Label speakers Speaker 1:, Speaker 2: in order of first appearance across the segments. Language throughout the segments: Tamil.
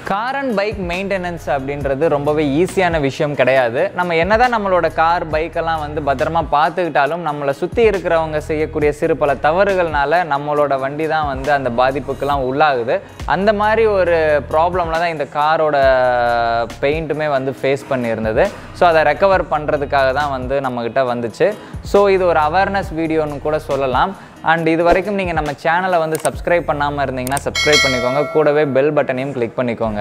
Speaker 1: கார் அண்ட் பைக் மெயின்டெனன்ஸ் அப்படின்றது ரொம்பவே ஈஸியான விஷயம் கிடையாது நம்ம என்னதான் நம்மளோட கார் பைக்கெல்லாம் வந்து பத்திரமா பார்த்துக்கிட்டாலும் நம்மளை சுற்றி இருக்கிறவங்க செய்யக்கூடிய சிறு பல தவறுகள்னால நம்மளோட வண்டி தான் வந்து அந்த பாதிப்புக்கெல்லாம் உள்ளாகுது அந்த மாதிரி ஒரு ப்ராப்ளமில் தான் இந்த காரோட பெயிண்ட்டுமே வந்து ஃபேஸ் பண்ணியிருந்தது ஸோ அதை ரெக்கவர் பண்ணுறதுக்காக தான் வந்து நம்மக்கிட்ட வந்துச்சு ஸோ இது ஒரு அவேர்னஸ் வீடியோன்னு கூட சொல்லலாம் அண்ட் இது வரைக்கும் நீங்கள் நம்ம சேனலை வந்து சப்ஸ்கிரைப் பண்ணாமல் இருந்தீங்கன்னா சப்ஸ்கிரைப் பண்ணிக்கோங்க கூடவே பெல் பட்டனையும் கிளிக் பண்ணிக்கோங்க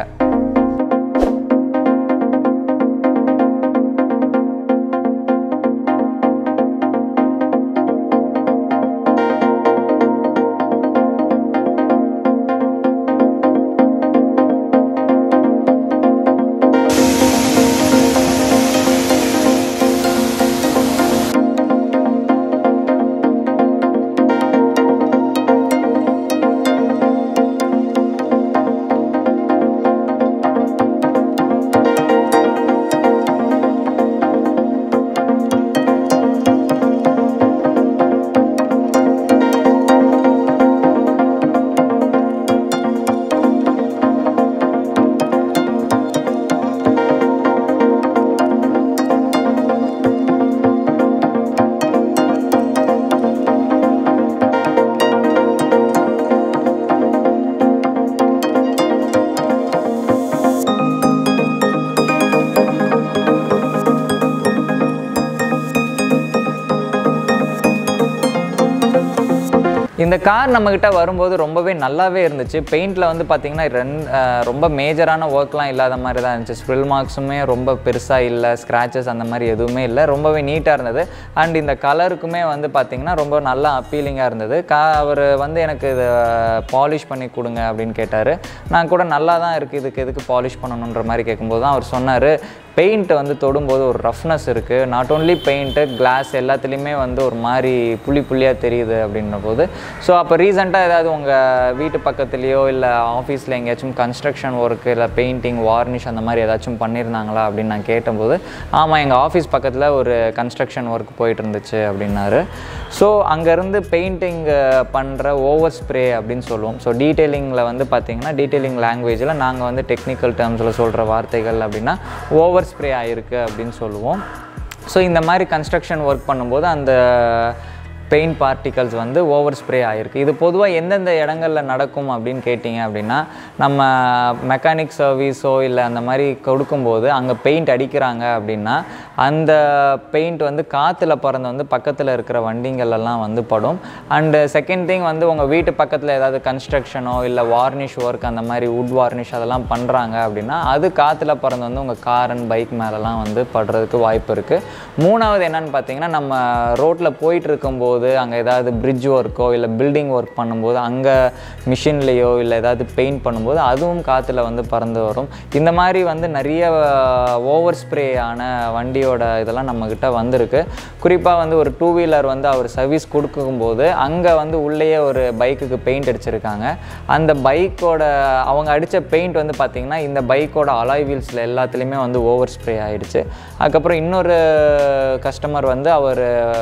Speaker 1: இந்த கார் நம்மக்கிட்ட வரும்போது ரொம்பவே நல்லாவே இருந்துச்சு பெயிண்டில் வந்து பார்த்திங்கன்னா ரெண் அஹ் ரொம்ப மேஜரான ஒர்க்லாம் இல்லாத மாதிரி தான் இருந்துச்சு ஸ்ப்ரில் மார்க்ஸுமே ரொம்ப பெருசாக இல்லை ஸ்க்ராச்சஸ் அந்த மாதிரி எதுவுமே இல்லை ரொம்பவே நீட்டாக இருந்தது அண்ட் இந்த கலருக்குமே வந்து பார்த்திங்கன்னா ரொம்ப நல்லா அப்பீலிங்காக இருந்தது கா அவர் வந்து எனக்கு இதை பாலிஷ் பண்ணி கொடுங்க அப்படின்னு கேட்டார் நான் கூட நல்லா தான் இருக்குது இதுக்கு எதுக்கு பாலிஷ் பண்ணணுன்ற மாதிரி கேட்கும்போது தான் அவர் சொன்னார் பெயிண்ட் வந்து தொடும்போது ஒரு ரஃப்னஸ் இருக்குது நாட் ஓன்லி பெயிண்ட்டு கிளாஸ் எல்லாத்துலேயுமே வந்து ஒரு மாதிரி புள்ளி புள்ளியாக தெரியுது அப்படின்ற போது ஸோ அப்போ ரீசெண்டாக ஏதாவது உங்கள் வீட்டு பக்கத்துலேயோ இல்லை ஆஃபீஸில் எங்கேயாச்சும் கன்ஸ்ட்ரக்ஷன் ஒர்க்கு இல்லை பெயிண்டிங் வார்னிஷ் அந்த மாதிரி ஏதாச்சும் பண்ணியிருந்தாங்களா அப்படின்னு நான் கேட்டபோது ஆமாம் எங்கள் ஆஃபீஸ் பக்கத்தில் ஒரு கன்ஸ்ட்ரக்ஷன் ஒர்க் போயிட்டு இருந்துச்சு அப்படின்னாரு ஸோ அங்கேருந்து பெயிண்டிங் பண்ணுற ஓவர் ஸ்ப்ரே அப்படின்னு சொல்லுவோம் ஸோ டீட்டெயிலிங்கில் வந்து பார்த்திங்கன்னா டீட்டெயிலிங் லாங்குவேஜில் நாங்கள் வந்து டெக்னிக்கல் டேர்ம்ஸில் சொல்கிற வார்த்தைகள் அப்படின்னா ஓவர் ஸ்ப்ரே ஆகிருக்கு அப்படின்னு சொல்லுவோம் ஸோ இந்த மாதிரி கன்ஸ்ட்ரக்ஷன் ஒர்க் பண்ணும்போது அந்த பெயிண்ட் பார்ட்டிகல்ஸ் வந்து ஓவர் ஸ்ப்ரே ஆகிருக்கு இது பொதுவாக எந்தெந்த இடங்களில் நடக்கும் அப்படின்னு கேட்டிங்க அப்படின்னா நம்ம மெக்கானிக் சர்வீஸோ இல்லை அந்த மாதிரி கொடுக்கும்போது அங்கே பெயிண்ட் அடிக்கிறாங்க அப்படின்னா அந்த பெயிண்ட் வந்து காற்றுல பறந்து வந்து பக்கத்தில் இருக்கிற வண்டிங்களெல்லாம் வந்து படும் அண்டு செகண்ட் திங் வந்து உங்கள் வீட்டு பக்கத்தில் ஏதாவது கன்ஸ்ட்ரக்ஷனோ இல்லை வார்னிஷ் ஒர்க் அந்த மாதிரி வுட் வார்னிஷ் அதெல்லாம் பண்ணுறாங்க அப்படின்னா அது காற்றுல பறந்து வந்து உங்கள் கார் அண்ட் பைக் மேலெலாம் வந்து படுறதுக்கு வாய்ப்பு இருக்குது மூணாவது என்னன்னு பார்த்தீங்கன்னா நம்ம ரோட்டில் போயிட்டு இருக்கும்போது அங்கே ஏதாவது பிரிட்ஜ் ஒர்க்கோ இல்லை பில்டிங் ஒர்க் பண்ணும்போது அங்கே மிஷின்லேயோ இல்லை ஏதாவது பெயிண்ட் பண்ணும்போது அதுவும் காற்றுல வந்து பறந்து வரும் இந்த மாதிரி வந்து நிறைய ஓவர் ஸ்ப்ரே ஆன வண்டியோட இதெல்லாம் நம்மக்கிட்ட வந்திருக்கு குறிப்பாக வந்து ஒரு டூ வீலர் வந்து அவர் சர்வீஸ் கொடுக்கும்போது அங்கே வந்து உள்ளேயே ஒரு பைக்குக்கு பெயிண்ட் அடிச்சிருக்காங்க அந்த பைக்கோட அவங்க அடித்த பெயிண்ட் வந்து பார்த்திங்கன்னா இந்த பைக்கோட அலாய் வீல்ஸில் எல்லாத்துலேயுமே வந்து ஓவர் ஸ்ப்ரே ஆகிடுச்சு அதுக்கப்புறம் இன்னொரு கஸ்டமர் வந்து அவர்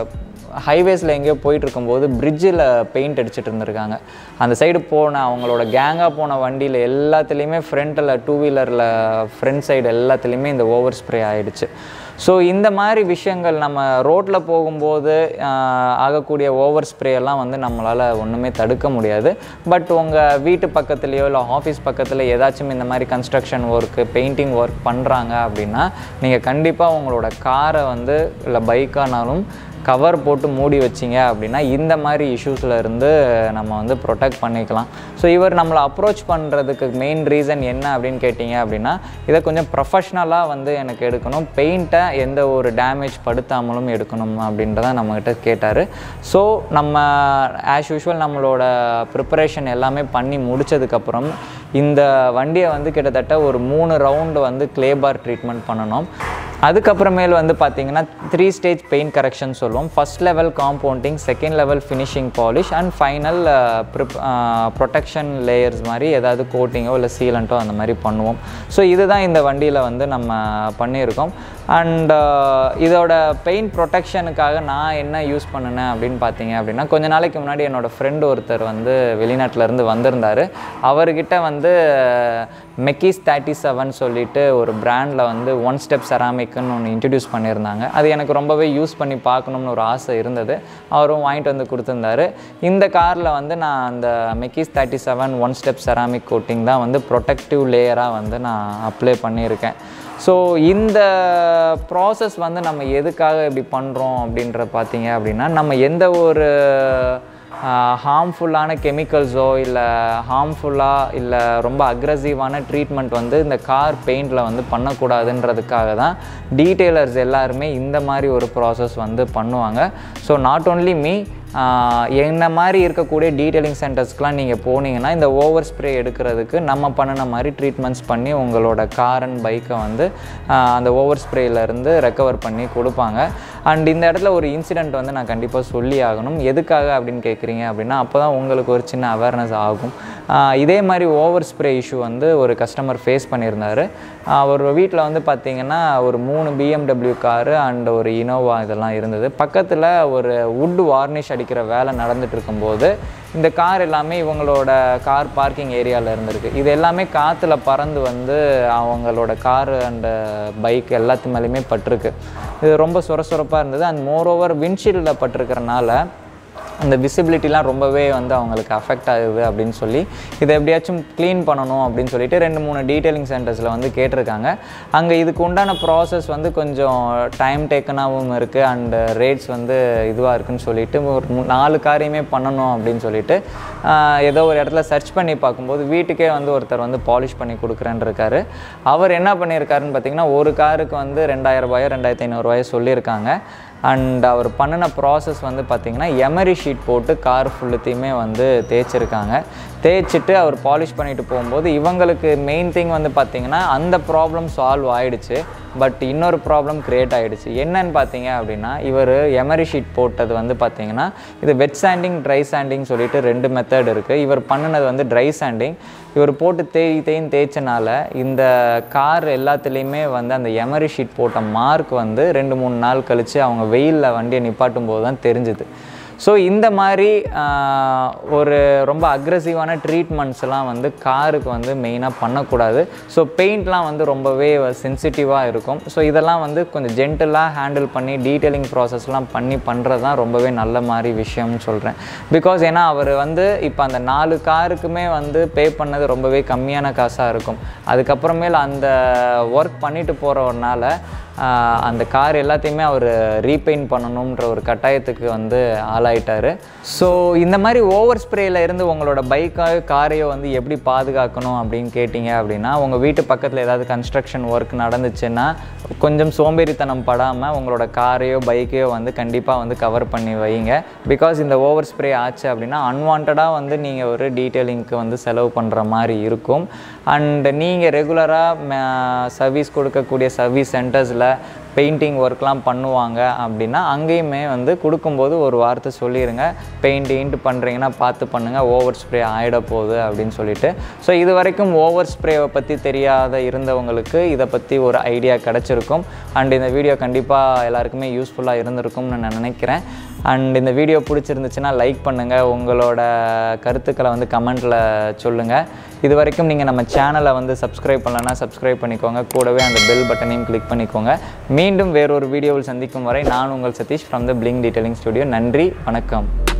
Speaker 1: ஹைவேஸில் எங்கேயோ போயிட்டு இருக்கும்போது பிரிட்ஜில் பெயிண்ட் அடிச்சிட்டு இருந்திருக்காங்க அந்த சைடு போன அவங்களோட கேங்காக போன வண்டியில் எல்லாத்துலேயுமே ஃப்ரண்ட்டில் டூ வீலரில் ஃப்ரண்ட் சைடு எல்லாத்துலேயுமே இந்த ஓவர் ஸ்ப்ரே ஆகிடுச்சு ஸோ இந்த மாதிரி விஷயங்கள் நம்ம ரோட்டில் போகும்போது ஆஹ், ஆகக்கூடிய ஓவர் ஸ்ப்ரே எல்லாம் வந்து நம்மளால் ஒன்றுமே தடுக்க முடியாது பட் உங்கள் வீட்டு பக்கத்துலேயோ இல்லை ஆஃபீஸ் பக்கத்தில் ஏதாச்சும் இந்த மாதிரி கன்ஸ்ட்ரக்ஷன் ஒர்க்கு பெயிண்டிங் ஒர்க் பண்ணுறாங்க அப்படின்னா நீங்கள் கண்டிப்பாக உங்களோட காரை வந்து இல்லை பைக்கானாலும் கவர் போட்டு மூடி வச்சிங்க அப்படின்னா இந்த மாதிரி இஷ்யூஸில் இருந்து நம்ம வந்து ப்ரொடெக்ட் பண்ணிக்கலாம் ஸோ இவர் நம்மளை அப்ரோச் பண்ணுறதுக்கு மெயின் ரீசன் என்ன அப்படின்னு கேட்டிங்க அப்படின்னா இதை கொஞ்சம் ப்ரொஃபஷ்னலாக வந்து எனக்கு எடுக்கணும் பெயிண்ட்டை எந்த ஒரு டேமேஜ் படுத்தாமலும் எடுக்கணும் அப்படின்றத நம்மக்கிட்ட கேட்டார் ஸோ நம்ம ஆஸ் யூஷுவல் நம்மளோட ப்ரிப்பரேஷன் எல்லாமே பண்ணி முடிச்சதுக்கப்புறம் இந்த வண்டியை வந்து கிட்டத்தட்ட ஒரு மூணு ரவுண்டு வந்து கிளேபார் ட்ரீட்மெண்ட் பண்ணணும் அதுக்கப்புறமேல் வந்து பார்த்தீங்கன்னா த்ரீ ஸ்டேஜ் பெயிண்ட் கரெக்ஷன் சொல்லுவோம் first level compounding second level finishing polish and final protection layers மாதிரி ஏதாவது கோட்டிங்கோ இல்லை சீலண்ட்டோ அந்த மாதிரி பண்ணுவோம் ஸோ இதுதான் இந்த வண்டியில் வந்து நம்ம பண்ணியிருக்கோம் அண்ட் இதோட பெயிண்ட் ப்ரொடெக்ஷனுக்காக நான் என்ன யூஸ் பண்ணினேன் அப்படின்னு பார்த்தீங்க அப்படின்னா கொஞ்ச நாளைக்கு முன்னாடி என்னோடய ஃப்ரெண்டு ஒருத்தர் வந்து வெளிநாட்டிலேருந்து வந்திருந்தார் அவர்கிட்ட வந்து மெக்கிஸ் தேர்ட்டி செவன் சொல்லிட்டு ஒரு பிராண்டில் வந்து ஒன் ஸ்டெப் செராமிக்னு ஒன்று இன்ட்ரடியூஸ் பண்ணியிருந்தாங்க அது எனக்கு ரொம்பவே யூஸ் பண்ணி பார்க்கணும்னு ஒரு ஆசை இருந்தது அவரும் வாங்கிட்டு வந்து கொடுத்துருந்தாரு இந்த காரில் வந்து நான் அந்த மெக்கிஸ் thirty seven one step ceramic coating தான் வந்து ப்ரொடெக்டிவ் லேயராக வந்து நான் அப்ளை பண்ணியிருக்கேன் ஸோ இந்த ப்ராசஸ் வந்து நம்ம எதுக்காக இப்படி பண்ணுறோம் அப்படின்ற பார்த்தீங்க அப்படின்னா நம்ம எந்த ஒரு ஹார்ம்ஃபுல்லான கெமிக்கல்ஸோ இல்லை ஹார்ம்ஃபுல்லாக இல்லை ரொம்ப அக்ரஸிவான ட்ரீட்மெண்ட் வந்து இந்த கார் பெயிண்டில் வந்து பண்ணக்கூடாதுன்றதுக்காக தான் டீட்டெயிலர்ஸ் எல்லாருமே இந்த மாதிரி ஒரு ப்ராசஸ் வந்து பண்ணுவாங்க ஸோ நாட் ஓன்லி மீ என்ன மாதிரி இருக்கக்கூடிய டீட்டெயிலிங் சென்டர்ஸ்க்கெலாம் நீங்கள் போனீங்கன்னா இந்த ஓவர் ஸ்ப்ரே எடுக்கிறதுக்கு நம்ம பண்ணின மாதிரி ட்ரீட்மெண்ட்ஸ் பண்ணி உங்களோட கார் அண்ட் பைக்கை வந்து ஆஹ், அந்த ஓவர் ஸ்ப்ரேலேருந்து ரெக்கவர் பண்ணி கொடுப்பாங்க அண்ட் இந்த இடத்துல ஒரு இன்சிடெண்ட் வந்து நான் கண்டிப்பாக சொல்லி ஆகணும் எதுக்காக அப்படின்னு கேட்குறீங்க அப்படின்னா அப்போ தான் உங்களுக்கு ஒரு சின்ன அவேர்னஸ் ஆகும் ஆஹ், இதே மாதிரி ஓவர் ஸ்ப்ரே இஷ்யூ வந்து ஒரு கஸ்டமர் ஃபேஸ் பண்ணியிருந்தார் அவர் வீட்டில் வந்து பார்த்தீங்கன்னா ஒரு மூணு பிஎம்டபிள்யூ காரு அண்ட் ஒரு இனோவா இதெல்லாம் இருந்தது பக்கத்தில் ஒரு வுட் வார்னிஷ் அடிக்கிற வேலை நடந்துட்டு இருக்கும்போது இந்த கார் எல்லாமே இவங்களோட கார் பார்க்கிங் ஏரியாவில் இருந்திருக்கு இது எல்லாமே காற்றுல பறந்து வந்து அவங்களோட கார் அண்ட் பைக் எல்லாத்து மேலேயுமே பட்டிருக்கு இது ரொம்ப சொர சொரப்பாக இருந்தது அண்ட் மோரோவர் விண்ட்ஷீல்டில் பட்டிருக்கிறனால அந்த விசிபிலிட்டிலாம் ரொம்பவே வந்து அவங்களுக்கு அஃபெக்ட் ஆகுது அப்படின்னு சொல்லி இதை எப்படியாச்சும் க்ளீன் பண்ணணும் அப்படின்னு சொல்லிட்டு ரெண்டு மூணு டீட்டெயிலிங் சென்டர்ஸில் வந்து கேட்டிருக்காங்க அங்கே இதுக்கு உண்டான ப்ராசஸ் வந்து கொஞ்சம் டைம் டேக்கனாகவும் இருக்குது அண்ட் ரேட்ஸ் வந்து இதுவாக இருக்குன்னு சொல்லிட்டு ஒரு மூ- நாலு காரியமே பண்ணணும் அப்படின்னு சொல்லிட்டு ஆஹ், ஏதோ ஒரு இடத்துல சர்ச் பண்ணி பார்க்கும்போது வீட்டுக்கே வந்து ஒருத்தர் வந்து பாலிஷ் பண்ணி கொடுக்குறேன்னு இருக்காரு அவர் என்ன பண்ணியிருக்காருன்னு பார்த்தீங்கன்னா ஒரு காருக்கு வந்து ரெண்டாயிரம் ரூபாயோ ரெண்டாயிரத்தி ஐநூறுரூவாயோ சொல்லியிருக்காங்க அண்ட் அவர் பண்ணின ப்ராசஸ் வந்து பார்த்திங்கன்னா எமரி ஷீட் போட்டு கார் ஃபுல்லுத்தையுமே வந்து தேய்ச்சிருக்காங்க தேய்ச்சிட்டு அவர் பாலிஷ் பண்ணிட்டு போகும்போது இவங்களுக்கு மெயின் திங் வந்து பார்த்திங்கன்னா அந்த ப்ராப்ளம் சால்வ் ஆயிடுச்சு பட் இன்னொரு ப்ராப்ளம் க்ரியேட் ஆகிடுச்சு என்னன்னு பார்த்தீங்க அப்படின்னா இவர் எமரி ஷீட் போட்டது வந்து பார்த்தீங்கன்னா இது வெட் சாண்டிங் ட்ரை சாண்டிங் சொல்லிட்டு ரெண்டு மெத்தட் இருக்குது இவர் பண்ணினது வந்து ட்ரை சாண்டிங் இவர் போட்டு தேய் தேய்ன்னு தேய்ச்சனால இந்த கார் எல்லாத்துலேயுமே வந்து அந்த எமரி ஷீட் போட்ட மார்க் வந்து ரெண்டு மூணு நாள் கழித்து அவங்க வெயிலில் வண்டியை நிப்பாட்டும் போது தான் தெரிஞ்சுது ஸோ இந்த மாதிரி ஆஹ், ஒரு ரொம்ப அக்ரஸிவான ட்ரீட்மெண்ட்ஸ்லாம் வந்து காருக்கு வந்து மெயினாக பண்ணக்கூடாது ஸோ பெயிண்ட்லாம் வந்து ரொம்பவே சென்சிட்டிவாக இருக்கும் ஸோ இதெல்லாம் வந்து கொஞ்சம் ஜென்டலாக ஹேண்டில் பண்ணி டீட்டெயிலிங் ப்ராசஸ்லாம் பண்ணி பண்ணுறது தான் ரொம்பவே நல்ல மாதிரி விஷயம்னு சொல்கிறேன் பிகாஸ் ஏன்னா அவர் வந்து இப்போ அந்த நாலு காருக்குமே வந்து பே பண்ணது ரொம்பவே கம்மியான காசாக இருக்கும் அதுக்கப்புறமேல் அந்த ஒர்க் பண்ணிட்டு போகிறவனால ஆஹ் அந்த கார் எல்லாத்தையுமே அவர் ரீபெயிண்ட் பண்ணணுன்ற ஒரு கட்டாயத்துக்கு வந்து ஆளாயிட்டாரு ஸோ இந்த மாதிரி ஓவர் ஸ்ப்ரேயில் இருந்து உங்களோட பைக்காக காரையோ வந்து எப்படி பாதுகாக்கணும் அப்படின்னு கேட்டிங்க அப்படின்னா உங்கள் வீட்டு பக்கத்தில் ஏதாவது கன்ஸ்ட்ரக்ஷன் ஒர்க் நடந்துச்சுன்னா கொஞ்சம் சோம்பேறித்தனம் படாமல் உங்களோட காரையோ பைக்கையோ வந்து கண்டிப்பாக வந்து கவர் பண்ணி வைங்க பிகாஸ் இந்த ஓவர் ஸ்ப்ரே ஆச்சு அப்படின்னா அன்வான்டாக வந்து நீங்கள் ஒரு டீட்டெயிலிங்க்கு வந்து செலவு பண்ணுற மாதிரி இருக்கும் அண்ட் நீங்கள் ரெகுலராக சர்வீஸ் கொடுக்கக்கூடிய சர்வீஸ் சென்டர்ஸில் பெயிண்டிங் ஒர்க்லாம் பண்ணுவாங்க அப்படின்னா அங்கேயுமே வந்து கொடுக்கும்போது ஒரு வார்த்தை சொல்லிடுங்க பெயிண்ட் இன்ட்டு பண்ணுறீங்கன்னா பார்த்து பண்ணுங்கள் ஓவர் ஸ்ப்ரே ஆகிட போகுது அப்படின்னு சொல்லிட்டு ஸோ இது வரைக்கும் ஓவர் ஸ்ப்ரேவை பற்றி தெரியாத இருந்தவங்களுக்கு இதை பற்றி ஒரு ஐடியா கிடச்சிருக்கும் அண்ட் இந்த வீடியோ கண்டிப்பாக எல்லாருக்குமே யூஸ்ஃபுல்லாக இருந்திருக்கும்னு நான் நினைக்கிறேன் அண்ட் இந்த வீடியோ பிடிச்சிருந்துச்சுன்னா லைக் பண்ணுங்கள் உங்களோட கருத்துக்களை வந்து கமெண்ட்டில் சொல்லுங்கள் இது வரைக்கும் நீங்கள் நம்ம சேனலை வந்து சப்ஸ்கிரைப் பண்ணலன்னா சப்ஸ்கிரைப் பண்ணிக்கோங்க கூடவே அந்த பெல் பட்டனையும் கிளிக் பண்ணிக்கோங்க மீண்டும் வேறொரு வீடியோவில் சந்திக்கும் வரை நான் உங்கள் Satish from the bling detailing studio நன்றி வணக்கம்